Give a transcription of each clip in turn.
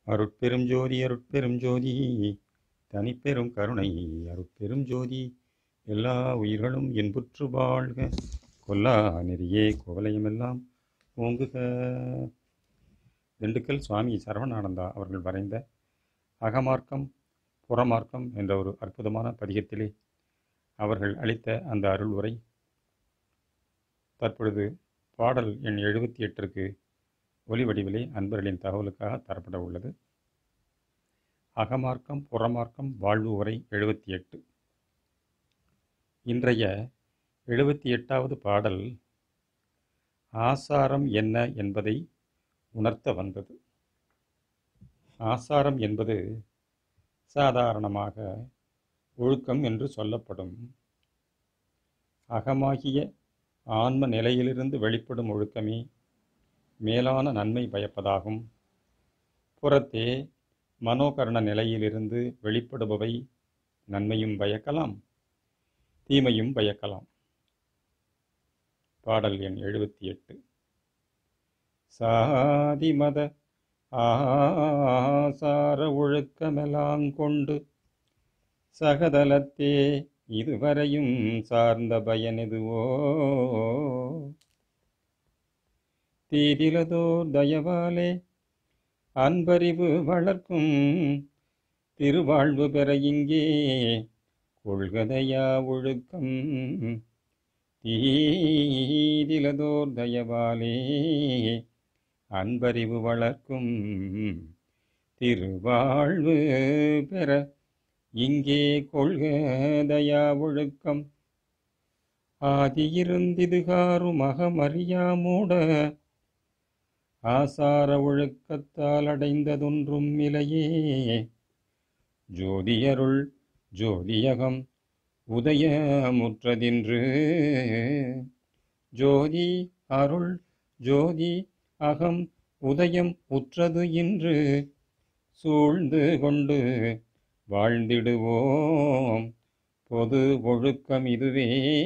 அருட்பெரும் ஜோதி அருட்பெரும் ஜோதி தனிப்பெரும் கருணை அருட்பெரும் ஜோதி எல்லா உயிர்களும் இன்புற்று வாழ்க கொல்லா நெறியே குவலயமெல்லாம் ஓங்குக திண்டுக்கல் சுவாமி சரவணானந்தா அவர்கள் வரைந்த அகமார்க்கம் புறமார்க்கம் என்ற ஒரு அற்புதமான பதிகத்திலே அவர்கள் அளித்த அந்த அருள் உரை தற்பொழுது பாடல் எண் எழுபத்தி எட்டிற்கு ஒலி வடிவிலே அன்பர்களின் தகவலுக்காக தரப்பட உள்ளது அகமார்க்கம் புறமார்க்கம் வாழ்வு உரை எழுபத்தி எட்டு இன்றைய எழுபத்தி எட்டாவது பாடல் ஆசாரம் என்ன என்பதை உணர்த்த வந்தது ஆசாரம் என்பது சாதாரணமாக ஒழுக்கம் என்று சொல்லப்படும் அகமாகிய ஆன்ம நிலையிலிருந்து வெளிப்படும் ஒழுக்கமே மேலான நன்மை பயப்பதாகும் புறத்தே மனோகரண நிலையிலிருந்து வெளிப்படுபவை நன்மையும் பயக்கலாம் தீமையும் பயக்கலாம் பாடல் எண் எழுபத்தி எட்டு சாதி மத ஆசார ஒழுக்கமெல்லாம் கொண்டு சகதலத்தே இதுவரையும் சார்ந்த பயனெதுவோ தீதிலதோ தயவாலே அன்பறிவு வளர்க்கும் திருவாழ்வு பெற இங்கே கொள்கதையா ஒழுக்கம் தீதிலதோர் தயவாலே அன்பறிவு வளர்க்கும் திருவாழ்வு பெற இங்கே கொள்கதையா ஒழுக்கம் ஆதியிருந்திதுகாரும் அகமறியாமூட ஆசார ஒழுக்கத்தால் அடைந்ததொன்றும் இலையே ஜோதியருள் ஜோதியகம் உதயமுற்றதின்று ஜோதி அருள் ஜோதி அகம் உதயம் உற்றது இன்று சூழ்ந்து கொண்டு வாழ்ந்திடுவோம் பொது ஒழுக்கம் இதுவே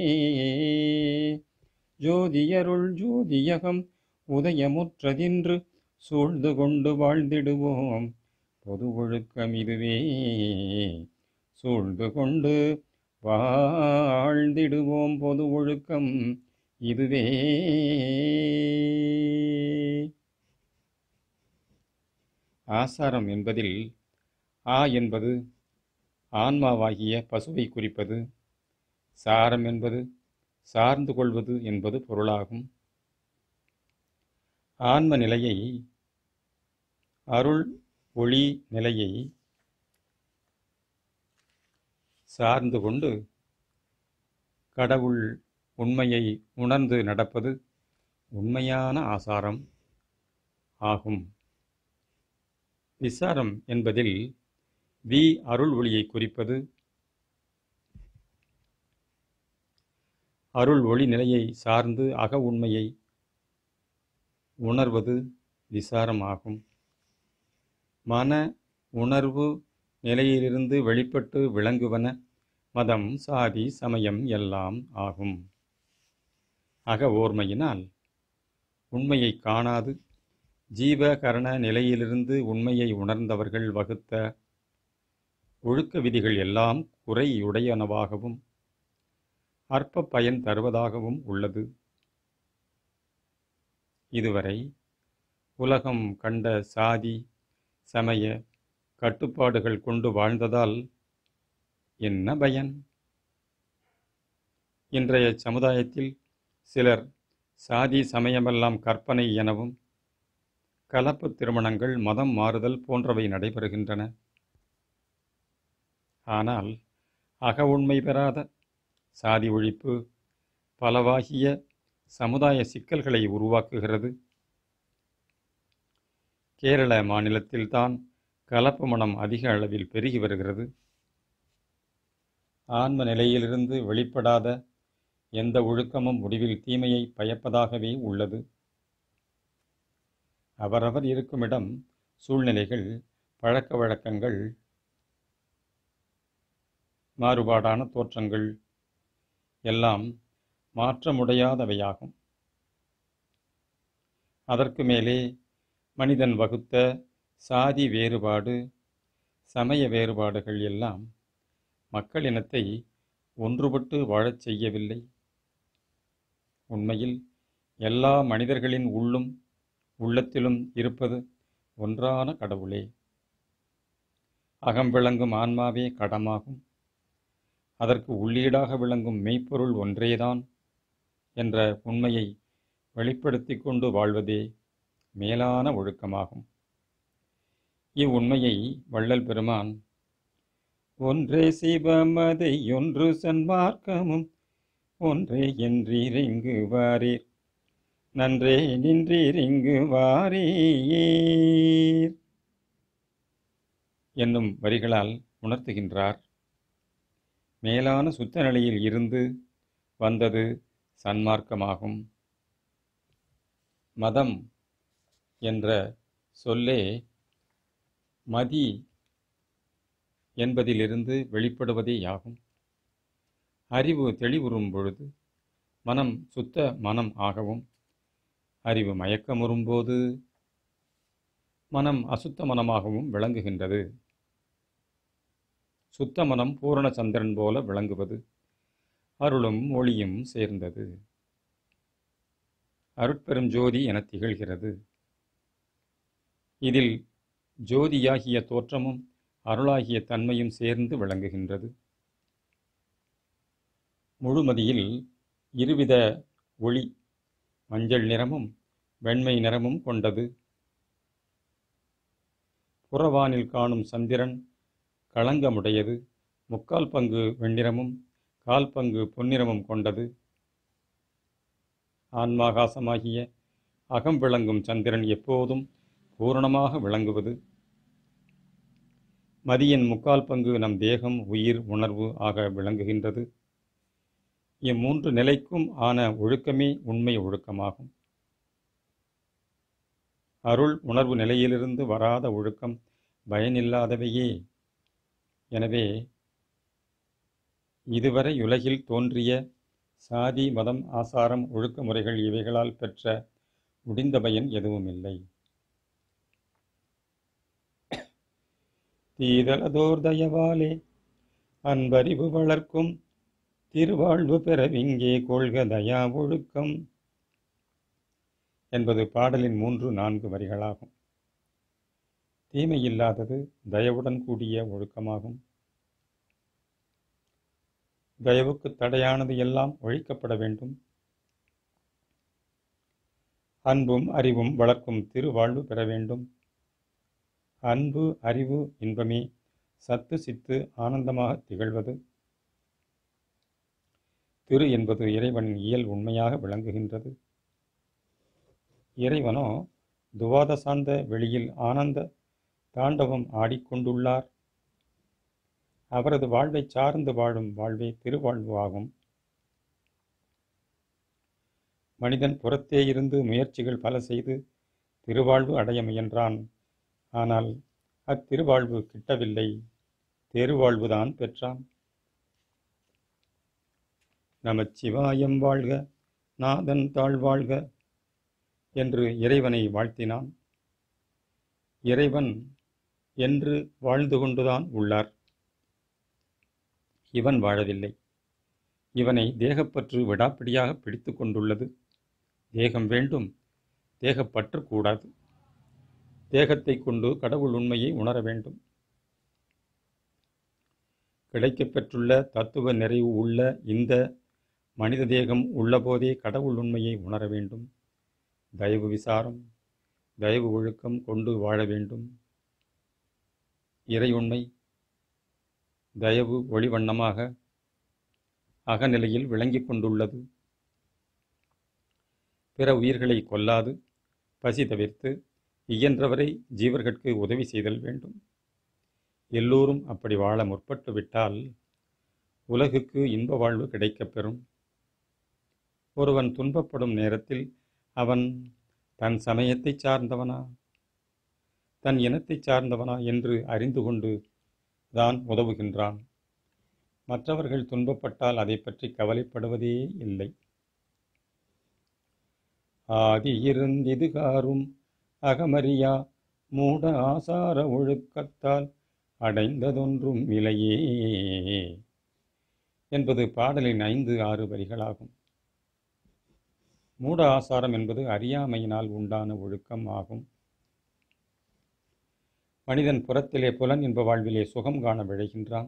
ஜோதியருள் ஜோதியகம் உதயமுற்றதின்று சூழ்ந்து கொண்டு வாழ்ந்திடுவோம் பொது ஒழுக்கம் இதுவே சூழ்ந்து கொண்டு வாழ்ந்திடுவோம் பொது ஒழுக்கம் இதுவே ஆசாரம் என்பதில் ஆ என்பது ஆன்மாவாகிய பசுவை குறிப்பது சாரம் என்பது சார்ந்து கொள்வது என்பது பொருளாகும் ஆன்ம நிலையை அருள் ஒளி நிலையை சார்ந்து கொண்டு கடவுள் உண்மையை உணர்ந்து நடப்பது உண்மையான ஆசாரம் ஆகும் விசாரம் என்பதில் வி அருள் ஒளியை குறிப்பது அருள் ஒளி நிலையை சார்ந்து அக உண்மையை உணர்வது விசாரமாகும் மன உணர்வு நிலையிலிருந்து வெளிப்பட்டு விளங்குவன மதம் சாதி சமயம் எல்லாம் ஆகும் அக ஓர்மையினால் உண்மையை காணாது ஜீவகரண நிலையிலிருந்து உண்மையை உணர்ந்தவர்கள் வகுத்த ஒழுக்க விதிகள் எல்லாம் குறையுடையனவாகவும் அற்ப பயன் தருவதாகவும் உள்ளது இதுவரை உலகம் கண்ட சாதி சமய கட்டுப்பாடுகள் கொண்டு வாழ்ந்ததால் என்ன பயன் இன்றைய சமுதாயத்தில் சிலர் சாதி சமயமெல்லாம் கற்பனை எனவும் கலப்பு திருமணங்கள் மதம் மாறுதல் போன்றவை நடைபெறுகின்றன ஆனால் அக உண்மை பெறாத சாதி ஒழிப்பு பலவாகிய சமுதாய சிக்கல்களை உருவாக்குகிறது கேரள மாநிலத்தில்தான் கலப்பு மனம் அதிக அளவில் பெருகி வருகிறது ஆன்ம நிலையிலிருந்து வெளிப்படாத எந்த ஒழுக்கமும் முடிவில் தீமையை பயப்பதாகவே உள்ளது அவரவர் இருக்குமிடம் சூழ்நிலைகள் பழக்க வழக்கங்கள் மாறுபாடான தோற்றங்கள் எல்லாம் மாற்றமுடையாதவையாகும் அதற்கு மேலே மனிதன் வகுத்த சாதி வேறுபாடு சமய வேறுபாடுகள் எல்லாம் மக்கள் இனத்தை ஒன்றுபட்டு வாழச் செய்யவில்லை உண்மையில் எல்லா மனிதர்களின் உள்ளும் உள்ளத்திலும் இருப்பது ஒன்றான கடவுளே அகம் விளங்கும் ஆன்மாவே கடமாகும் அதற்கு உள்ளீடாக விளங்கும் மெய்ப்பொருள் ஒன்றேதான் என்ற உண்மையை வெளிப்படுத்தி கொண்டு வாழ்வதே மேலான ஒழுக்கமாகும் இவ்வுண்மையை வள்ளல் பெருமான் ஒன்றே சிவமதை ஒன்று சன்மார்க்கமும் ஒன்றே என்றிரிங்கு வாரீர் நன்றே நின்றீரிங்கு வாரீர் என்னும் வரிகளால் உணர்த்துகின்றார் மேலான சுத்த நிலையில் இருந்து வந்தது சன்மார்க்கமாகும் மதம் என்ற சொல்லே மதி என்பதிலிருந்து வெளிப்படுவதேயாகும் அறிவு தெளிவுறும் பொழுது மனம் சுத்த மனம் ஆகவும் அறிவு மயக்கமுறும்போது மனம் அசுத்த மனமாகவும் விளங்குகின்றது சுத்த மனம் பூரண சந்திரன் போல விளங்குவது அருளும் ஒளியும் சேர்ந்தது அருட்பெரும் ஜோதி என திகழ்கிறது இதில் ஜோதியாகிய தோற்றமும் அருளாகிய தன்மையும் சேர்ந்து விளங்குகின்றது முழுமதியில் இருவித ஒளி மஞ்சள் நிறமும் வெண்மை நிறமும் கொண்டது புறவானில் காணும் சந்திரன் களங்கமுடையது முக்கால் பங்கு வெண்ணிறமும் கால் பங்கு பொன்னிறமும் கொண்டது ஆன்மாகாசமாகிய அகம் விளங்கும் சந்திரன் எப்போதும் பூரணமாக விளங்குவது மதியின் முக்கால் பங்கு நம் தேகம் உயிர் உணர்வு ஆக விளங்குகின்றது இம்மூன்று நிலைக்கும் ஆன ஒழுக்கமே உண்மை ஒழுக்கமாகும் அருள் உணர்வு நிலையிலிருந்து வராத ஒழுக்கம் பயனில்லாதவையே எனவே இதுவரை உலகில் தோன்றிய சாதி மதம் ஆசாரம் ஒழுக்க முறைகள் இவைகளால் பெற்ற முடிந்த பயன் எதுவும் இல்லை தீதலதோர் தயவாலே அன்பறிவு வளர்க்கும் திருவாழ்வு பெறவிங்கே கொள்க தயா ஒழுக்கம் என்பது பாடலின் மூன்று நான்கு வரிகளாகும் தீமையில்லாதது தயவுடன் கூடிய ஒழுக்கமாகும் தயவுக்கு தடையானது எல்லாம் ஒழிக்கப்பட வேண்டும் அன்பும் அறிவும் வளர்க்கும் திருவாழ்வு பெற வேண்டும் அன்பு அறிவு இன்பமே சத்து சித்து ஆனந்தமாக திகழ்வது திரு என்பது இறைவனின் இயல் உண்மையாக விளங்குகின்றது இறைவனோ துவாத சார்ந்த வெளியில் ஆனந்த தாண்டவம் ஆடிக்கொண்டுள்ளார் அவரது வாழ்வை சார்ந்து வாழும் வாழ்வே திருவாழ்வு ஆகும் மனிதன் புறத்தே இருந்து முயற்சிகள் பல செய்து திருவாழ்வு அடைய முயன்றான் ஆனால் அத்திருவாழ்வு கிட்டவில்லை தெருவாழ்வுதான் பெற்றான் நமச்சிவாயம் வாழ்க நாதன் தாழ்வாழ்க என்று இறைவனை வாழ்த்தினான் இறைவன் என்று வாழ்ந்து கொண்டுதான் உள்ளார் இவன் வாழவில்லை இவனை தேகப்பற்று விடாப்பிடியாக பிடித்து கொண்டுள்ளது தேகம் வேண்டும் தேகப்பற்று கூடாது தேகத்தை கொண்டு கடவுள் உண்மையை உணர வேண்டும் கிடைக்கப் பெற்றுள்ள தத்துவ நிறைவு உள்ள இந்த மனித தேகம் உள்ளபோதே கடவுள் உண்மையை உணர வேண்டும் தயவு விசாரம் தயவு ஒழுக்கம் கொண்டு வாழ வேண்டும் இறை உண்மை தயவு ஒளிவண்ணமாக அகநிலையில் விளங்கிக் கொண்டுள்ளது பிற உயிர்களை கொல்லாது பசி தவிர்த்து இயன்றவரை ஜீவர்கட்கு உதவி செய்தல் வேண்டும் எல்லோரும் அப்படி வாழ முற்பட்டு விட்டால் உலகுக்கு இன்ப வாழ்வு கிடைக்கப் பெறும் ஒருவன் துன்பப்படும் நேரத்தில் அவன் தன் சமயத்தைச் சார்ந்தவனா தன் இனத்தைச் சார்ந்தவனா என்று அறிந்து கொண்டு தான் உதவுகின்றான் மற்றவர்கள் துன்பப்பட்டால் அதை பற்றி கவலைப்படுவதே இல்லை ஆதி இருந்திது காரும் அகமறியா மூட ஆசார ஒழுக்கத்தால் அடைந்ததொன்றும் இலையே என்பது பாடலின் ஐந்து ஆறு வரிகளாகும் மூட ஆசாரம் என்பது அறியாமையினால் உண்டான ஒழுக்கம் ஆகும் மனிதன் புறத்திலே புலன் என்ப வாழ்விலே சுகம் காண விழைகின்றான்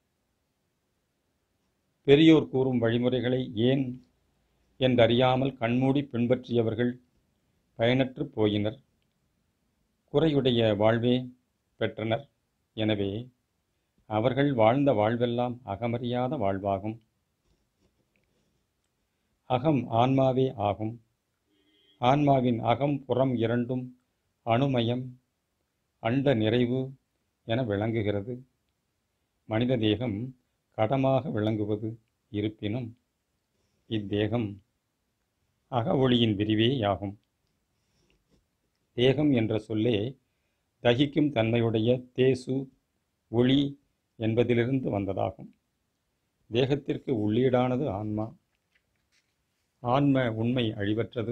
பெரியோர் கூறும் வழிமுறைகளை ஏன் என்றறியாமல் கண்மூடி பின்பற்றியவர்கள் பயனற்று போயினர் குறையுடைய வாழ்வே பெற்றனர் எனவே அவர்கள் வாழ்ந்த வாழ்வெல்லாம் அகமறியாத வாழ்வாகும் அகம் ஆன்மாவே ஆகும் ஆன்மாவின் அகம் புறம் இரண்டும் அணுமயம் அண்ட நிறைவு என விளங்குகிறது மனித தேகம் கடமாக விளங்குவது இருப்பினும் இத்தேகம் அக ஒளியின் விரிவேயாகும் தேகம் என்ற சொல்லே தகிக்கும் தன்மையுடைய தேசு ஒளி என்பதிலிருந்து வந்ததாகும் தேகத்திற்கு உள்ளீடானது ஆன்மா ஆன்ம உண்மை அழிவற்றது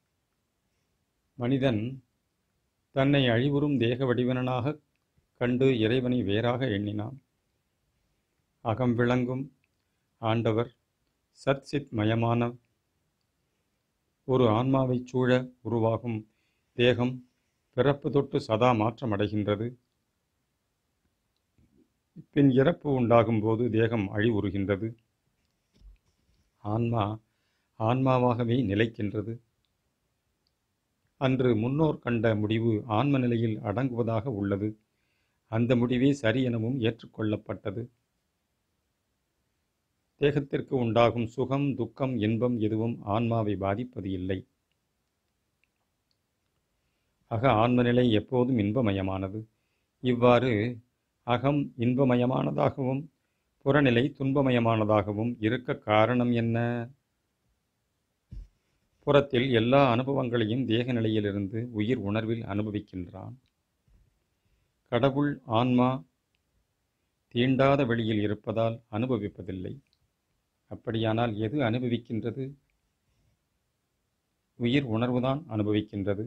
மனிதன் தன்னை அழிவுறும் தேக வடிவனாக கண்டு இறைவனை வேறாக எண்ணினான் அகம் விளங்கும் ஆண்டவர் சத் சித் மயமான ஒரு ஆன்மாவைச் சூழ உருவாகும் தேகம் பிறப்பு தொட்டு சதா மாற்றமடைகின்றது பின் இறப்பு உண்டாகும் போது தேகம் அழிவுறுகின்றது ஆன்மா ஆன்மாவாகவே நிலைக்கின்றது அன்று முன்னோர் கண்ட முடிவு ஆன்ம நிலையில் அடங்குவதாக உள்ளது அந்த முடிவே சரி எனவும் ஏற்றுக்கொள்ளப்பட்டது தேகத்திற்கு உண்டாகும் சுகம் துக்கம் இன்பம் எதுவும் ஆன்மாவை பாதிப்பது இல்லை அக ஆன்மநிலை எப்போதும் இன்பமயமானது இவ்வாறு அகம் இன்பமயமானதாகவும் புறநிலை துன்பமயமானதாகவும் இருக்க காரணம் என்ன புறத்தில் எல்லா அனுபவங்களையும் தேக நிலையிலிருந்து உயிர் உணர்வில் அனுபவிக்கின்றான் கடவுள் ஆன்மா தீண்டாத வெளியில் இருப்பதால் அனுபவிப்பதில்லை அப்படியானால் எது அனுபவிக்கின்றது உயிர் உணர்வுதான் அனுபவிக்கின்றது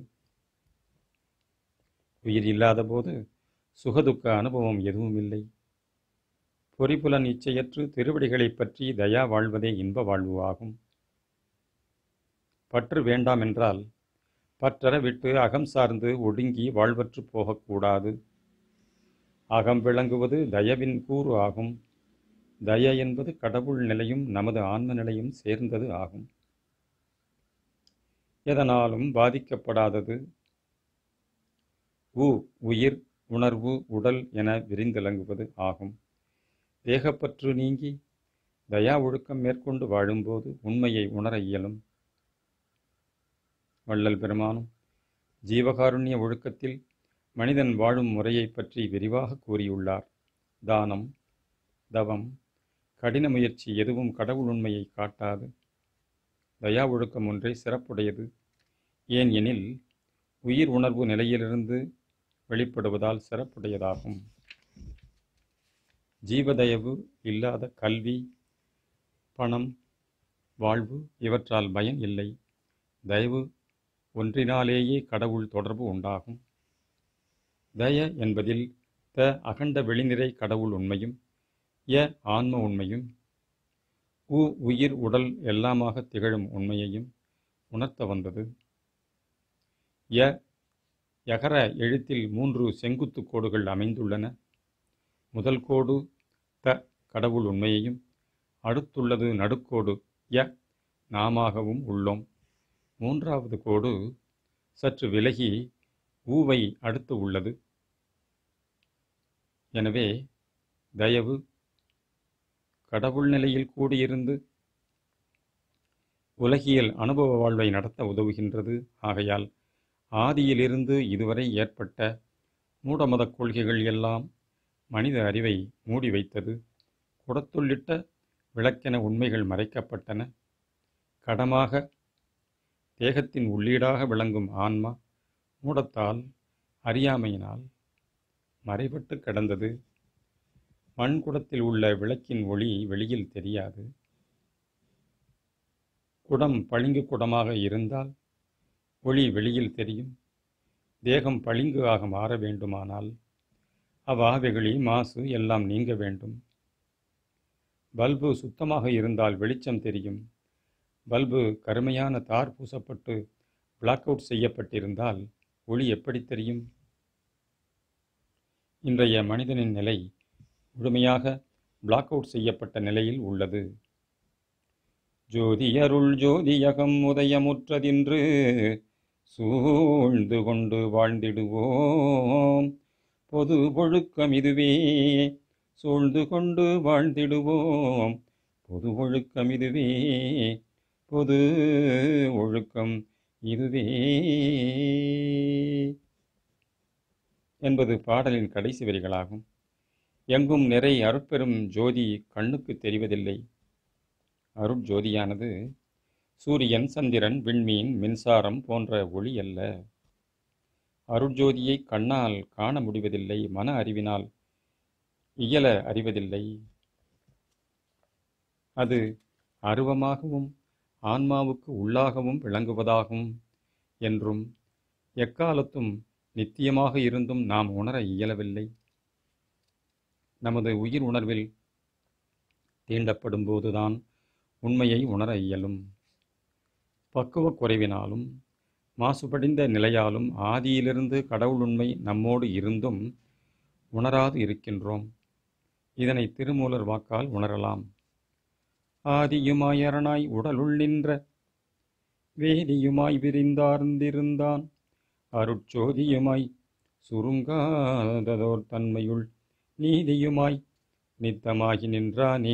உயிர் இல்லாத போது சுகதுக்க அனுபவம் எதுவும் இல்லை பொறிப்புலன் இச்சையற்று திருவடிகளைப் பற்றி தயா வாழ்வதே இன்ப வாழ்வு ஆகும் பற்று வேண்டாம் என்றால் பற்றற விட்டு அகம் சார்ந்து ஒடுங்கி வாழ்வற்று போகக்கூடாது அகம் விளங்குவது தயவின் கூறு ஆகும் தய என்பது கடவுள் நிலையும் நமது ஆன்ம நிலையும் சேர்ந்தது ஆகும் எதனாலும் பாதிக்கப்படாதது உ உயிர் உணர்வு உடல் என விரிந்திலங்குவது ஆகும் தேகப்பற்று நீங்கி தயா ஒழுக்கம் மேற்கொண்டு வாழும்போது உண்மையை உணர இயலும் வள்ளல் பெருமானும் ஜீவகாருண்ய ஒழுக்கத்தில் மனிதன் வாழும் முறையை பற்றி விரிவாக கூறியுள்ளார் தானம் தவம் கடின முயற்சி எதுவும் கடவுள் உண்மையை காட்டாது தயா ஒழுக்கம் ஒன்றே சிறப்புடையது ஏன் எனில் உயிர் உணர்வு நிலையிலிருந்து வெளிப்படுவதால் சிறப்புடையதாகும் ஜீவதயவு இல்லாத கல்வி பணம் வாழ்வு இவற்றால் பயன் இல்லை தயவு ஒன்றினாலேயே கடவுள் தொடர்பு உண்டாகும் தய என்பதில் த அகண்ட வெளிநிறை கடவுள் உண்மையும் ய ஆன்ம உண்மையும் உ உயிர் உடல் எல்லாமாக திகழும் உண்மையையும் உணர்த்த வந்தது ய யகர எழுத்தில் மூன்று செங்குத்து கோடுகள் அமைந்துள்ளன முதல் கோடு த கடவுள் உண்மையையும் அடுத்துள்ளது நடுக்கோடு ய நாமாகவும் உள்ளோம் மூன்றாவது கோடு சற்று விலகி ஊவை அடுத்து உள்ளது எனவே தயவு கடவுள் நிலையில் கூடியிருந்து உலகியல் அனுபவ வாழ்வை நடத்த உதவுகின்றது ஆகையால் ஆதியிலிருந்து இதுவரை ஏற்பட்ட மூடமதக் கொள்கைகள் எல்லாம் மனித அறிவை மூடி வைத்தது குடத்துள்ளிட்ட விளக்கென உண்மைகள் மறைக்கப்பட்டன கடமாக தேகத்தின் உள்ளீடாக விளங்கும் ஆன்மா மூடத்தால் அறியாமையினால் மறைபட்டு கிடந்தது மண் குடத்தில் உள்ள விளக்கின் ஒளி வெளியில் தெரியாது குடம் பளிங்கு குடமாக இருந்தால் ஒளி வெளியில் தெரியும் தேகம் பளிங்கு ஆக மாற வேண்டுமானால் அவ்வாவைகளி மாசு எல்லாம் நீங்க வேண்டும் பல்பு சுத்தமாக இருந்தால் வெளிச்சம் தெரியும் பல்பு கருமையான தார் பூசப்பட்டு பிளாக் அவுட் செய்யப்பட்டிருந்தால் ஒளி எப்படி தெரியும் இன்றைய மனிதனின் நிலை முழுமையாக பிளாக் அவுட் செய்யப்பட்ட நிலையில் உள்ளது ஜோதியருள் ஜோதியகம் உதயமுற்றதின்று சூழ்ந்து கொண்டு வாழ்ந்திடுவோம் பொது ஒழுக்கம் இதுவே சூழ்ந்து கொண்டு வாழ்ந்திடுவோம் பொது ஒழுக்கம் இதுவே பொது ஒழுக்கம் இதுவே என்பது பாடலின் கடைசி வரிகளாகும் எங்கும் நிறை அருட்பெரும் ஜோதி கண்ணுக்கு தெரிவதில்லை அருட்ஜோதியானது சூரியன் சந்திரன் விண்மீன் மின்சாரம் போன்ற ஒளி அல்ல அருட்ஜோதியை கண்ணால் காண முடிவதில்லை மன அறிவினால் இயல அறிவதில்லை அது அருவமாகவும் ஆன்மாவுக்கு உள்ளாகவும் விளங்குவதாகும் என்றும் எக்காலத்தும் நித்தியமாக இருந்தும் நாம் உணர இயலவில்லை நமது உயிர் உணர்வில் தீண்டப்படும் போதுதான் உண்மையை உணர இயலும் பக்குவக் குறைவினாலும் மாசுபடிந்த நிலையாலும் ஆதியிலிருந்து கடவுள் உண்மை நம்மோடு இருந்தும் உணராது இருக்கின்றோம் இதனை திருமூலர் வாக்கால் உணரலாம் ஆதியுமாய் அரணாய் உடலுள் நின்ற வேதியுமாய் விரிந்தார்ந்திருந்தான் அருட்சோதியுமாய் சுருங்காததோர் தன்மையுள் நீதியுமாய் நித்தமாகி நின்றானே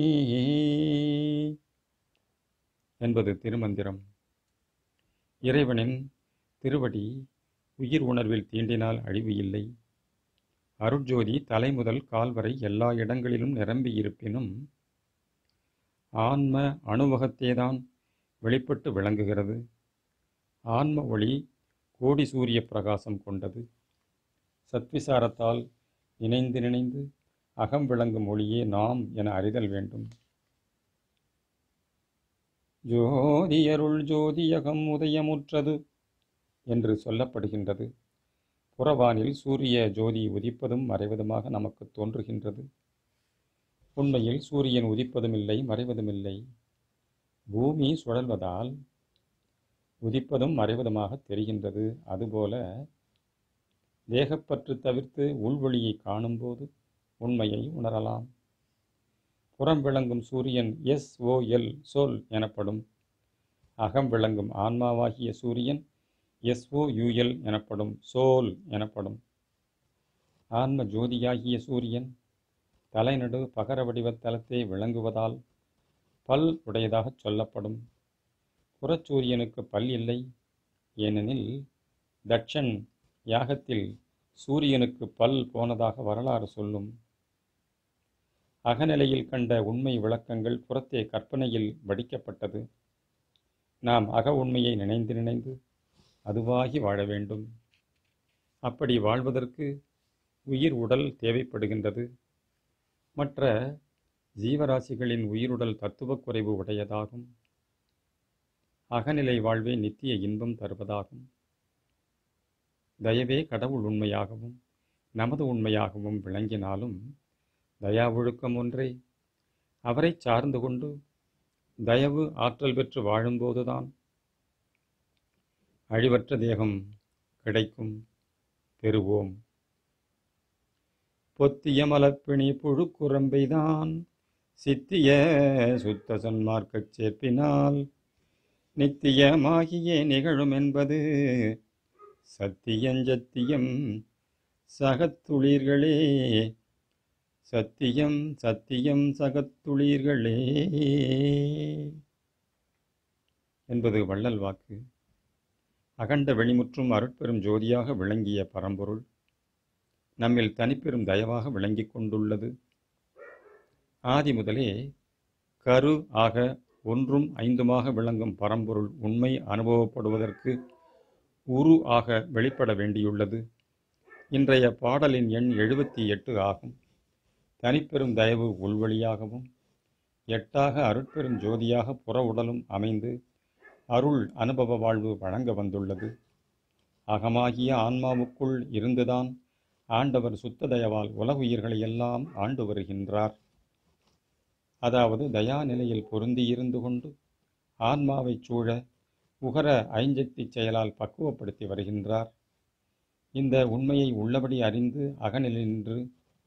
என்பது திருமந்திரம் இறைவனின் திருவடி உயிர் உணர்வில் தீண்டினால் அழிவு இல்லை அருட்ஜோதி தலை முதல் கால் வரை எல்லா இடங்களிலும் நிரம்பி இருப்பினும் ஆன்ம அணுவகத்தேதான் வெளிப்பட்டு விளங்குகிறது ஆன்ம ஒளி கோடி சூரிய பிரகாசம் கொண்டது சத்விசாரத்தால் நினைந்து நினைந்து அகம் விளங்கும் ஒளியே நாம் என அறிதல் வேண்டும் ஜோதியருள் ஜோதியகம் உதயமுற்றது என்று சொல்லப்படுகின்றது புறவானில் சூரிய ஜோதி உதிப்பதும் மறைவதுமாக நமக்கு தோன்றுகின்றது உண்மையில் சூரியன் உதிப்பதும் இல்லை மறைவதும் இல்லை பூமி சுழல்வதால் உதிப்பதும் மறைவதுமாக தெரிகின்றது அதுபோல தேகப்பற்று தவிர்த்து உள்வொளியை காணும்போது உண்மையை உணரலாம் புறம் விளங்கும் சூரியன் எஸ் ஓ எல் சோல் எனப்படும் அகம் விளங்கும் ஆன்மாவாகிய சூரியன் எஸ் ஓ யுஎல் எனப்படும் சோல் எனப்படும் ஆன்ம ஜோதியாகிய சூரியன் தலைநடு பகர வடிவத் தலத்தை விளங்குவதால் பல் உடையதாகச் சொல்லப்படும் புறச்சூரியனுக்கு பல் இல்லை ஏனெனில் தட்சன் யாகத்தில் சூரியனுக்கு பல் போனதாக வரலாறு சொல்லும் அகநிலையில் கண்ட உண்மை விளக்கங்கள் புறத்தே கற்பனையில் வடிக்கப்பட்டது நாம் அக உண்மையை நினைந்து நினைந்து அதுவாகி வாழ வேண்டும் அப்படி வாழ்வதற்கு உயிர் உடல் தேவைப்படுகின்றது மற்ற ஜீவராசிகளின் உயிருடல் தத்துவக் குறைவு உடையதாகும் அகநிலை வாழ்வே நித்திய இன்பம் தருவதாகும் தயவே கடவுள் உண்மையாகவும் நமது உண்மையாகவும் விளங்கினாலும் தயா ஒழுக்கம் ஒன்றே அவரை சார்ந்து கொண்டு தயவு ஆற்றல் பெற்று வாழும்போதுதான் அழிவற்ற தேகம் கிடைக்கும் பெறுவோம் பொத்திய மலப்பிணி புழுக்குரம்பைதான் சித்திய சுத்த சன்மார்க்கச் சேர்ப்பினால் நித்தியமாகியே நிகழும் என்பது சத்தியஞ்சத்தியம் சகத்துளிர்களே சத்தியம் சத்தியம் சகத்துளிர்களே என்பது வள்ளல் வாக்கு அகண்ட வெளிமுற்றும் அருட்பெரும் ஜோதியாக விளங்கிய பரம்பொருள் நம்மில் தனிப்பெரும் தயவாக விளங்கிக் கொண்டுள்ளது ஆதி முதலே கரு ஆக ஒன்றும் ஐந்துமாக விளங்கும் பரம்பொருள் உண்மை அனுபவப்படுவதற்கு உரு ஆக வெளிப்பட வேண்டியுள்ளது இன்றைய பாடலின் எண் எழுபத்தி எட்டு ஆகும் தனிப்பெரும் தயவு உள்வழியாகவும் எட்டாக அருட்பெரும் ஜோதியாக புற உடலும் அமைந்து அருள் அனுபவ வாழ்வு வழங்க வந்துள்ளது அகமாகிய ஆன்மாவுக்குள் இருந்துதான் ஆண்டவர் சுத்த தயவால் உலகுயிர்களை எல்லாம் ஆண்டு வருகின்றார் அதாவது தயா நிலையில் பொருந்தியிருந்து கொண்டு ஆன்மாவைச் சூழ உகர ஐஞ்சக்தி செயலால் பக்குவப்படுத்தி வருகின்றார் இந்த உண்மையை உள்ளபடி அறிந்து அகநிலை நின்று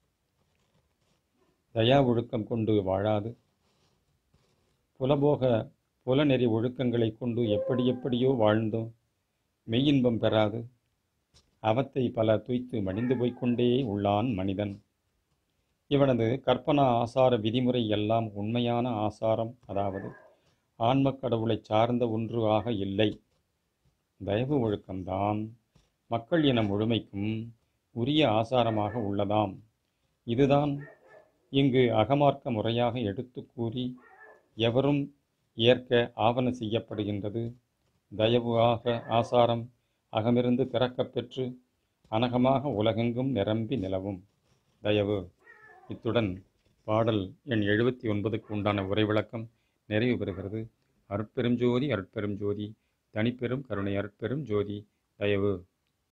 தயா ஒழுக்கம் கொண்டு வாழாது புலபோக புலநெறி ஒழுக்கங்களை கொண்டு எப்படி எப்படியோ வாழ்ந்தோம் மெய்யின்பம் பெறாது அவத்தை பல துய்த்து மடிந்து போய்க்கொண்டே உள்ளான் மனிதன் இவனது கற்பனா ஆசார விதிமுறை எல்லாம் உண்மையான ஆசாரம் அதாவது ஆன்மக் கடவுளைச் சார்ந்த ஒன்று ஆக இல்லை தயவு ஒழுக்கம்தான் மக்கள் இன முழுமைக்கும் உரிய ஆசாரமாக உள்ளதாம் இதுதான் இங்கு அகமார்க்க முறையாக எடுத்து கூறி எவரும் ஏற்க ஆவண செய்யப்படுகின்றது தயவு ஆக ஆசாரம் அகமிருந்து பிறக்கப் பெற்று அனகமாக உலகெங்கும் நிரம்பி நிலவும் தயவு இத்துடன் பாடல் எண் எழுபத்தி ஒன்பதுக்கு உண்டான உரை விளக்கம் நிறைவு பெறுகிறது அருட்பெரும் ஜோதி அருட்பெரும் ஜோதி தனிப்பெரும் கருணை அருட்பெரும் ஜோதி தயவு